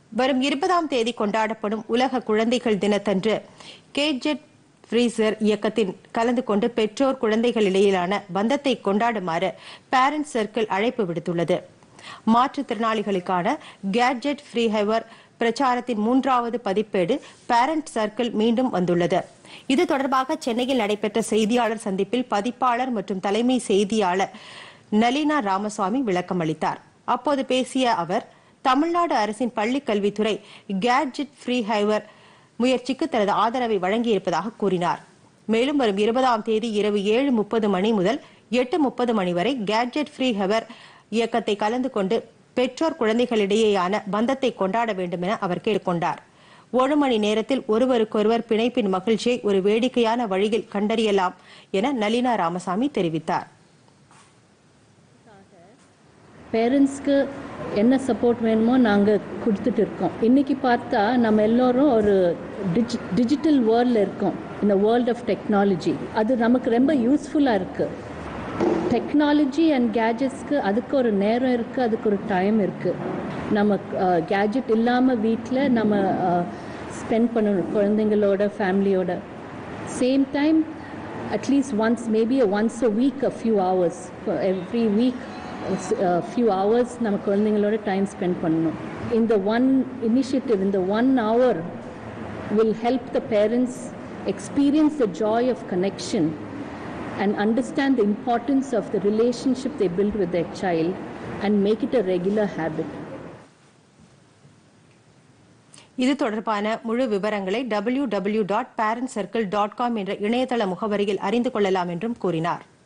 வரும் இருபதாம் தேதி கொண்டாடப்படும் உலக குழந்தைகள் தினத்தன்று கேஜெட் ஃப்ரீசர் இயக்கத்தில் கலந்து கொண்டு பெற்றோர் குழந்தைகள் இடையிலான பந்தத்தை கொண்டாடுமாறு பேரண்ட்ஸ் சர்க்கிள் அழைப்பு விடுத்துள்ளது மாற்றுத்திறனாளிகளுக்கான கேட்ஜெட் ஃப்ரீ ஹவர் பிரச்சாரத்தின் மூன்றாவது பதிப்பேடு பேரண்ட் சர்க்கிள் மீண்டும் வந்துள்ளது இது தொடர்பாக சென்னையில் நடைபெற்ற செய்தியாளர் சந்திப்பில் பதிப்பாளர் மற்றும் தலைமை செய்தியாளர் நளினா ராமசுவாமி விளக்கம் அளித்தார் அப்போது பேசிய அவர் தமிழ்நாடு அரசின் பள்ளிக் கல்வித்துறை கேட்ஜெட் ஃப்ரீ ஹைவர் முயற்சிக்கு தனது ஆதரவை வழங்கியிருப்பதாக கூறினார் மேலும் வரும் இருபதாம் தேதி இரவு ஏழு முப்பது மணி முதல் எட்டு முப்பது மணி வரை கேட்ஜெட் ஃப்ரீ ஹவர் இயக்கத்தை கலந்து கொண்டு பெற்றோர் குழந்தைகளிடையேயான பந்தத்தை கொண்டாட வேண்டும் என அவர் கேட்டுக்கொண்டார் ஒரு மணி நேரத்தில் ஒருவருக்கொருவர் பிணைப்பின் மகிழ்ச்சியை ஒரு வேடிக்கையான வழியில் கண்டறியலாம் என நளினா ராமசாமி தெரிவித்தார் பேரண்ட்ஸ்க்கு என்ன சப்போர்ட் வேணுமோ நாங்கள் கொடுத்துட்டு இருக்கோம் இன்னைக்கு பார்த்தா நம்ம எல்லோரும் ஒரு டிஜி டிஜிட்டல் வேர்ல்டில் இருக்கோம் இந்த வேர்ல்ட் ஆஃப் டெக்னாலஜி அது நமக்கு ரொம்ப யூஸ்ஃபுல்லாக இருக்குது டெக்னாலஜி அண்ட் கேஜெட்ஸ்க்கு அதுக்கு ஒரு நேரம் இருக்குது அதுக்கு ஒரு டைம் இருக்குது நம்ம கேஜெட் இல்லாமல் வீட்டில் நம்ம ஸ்பெண்ட் பண்ணணும் குழந்தைங்களோட ஃபேமிலியோட same time at least once maybe once a week a few hours every week few hours நம்ம குழந்தைங்களோட டைம் ஸ்பெண்ட் பண்ணணும் இந்த ஒன் இனிஷியேட்டிவ் இந்த one hour will help the parents experience the joy of connection and understand the importance of the relationship they build with their child and make it a regular habit. இது தொடர்பான முழு விவரங்களை W W dot parent circle dot com என்ற இணையதள முகவரியில் அறிந்து கொள்ளலாம் என்றும் கூறினார்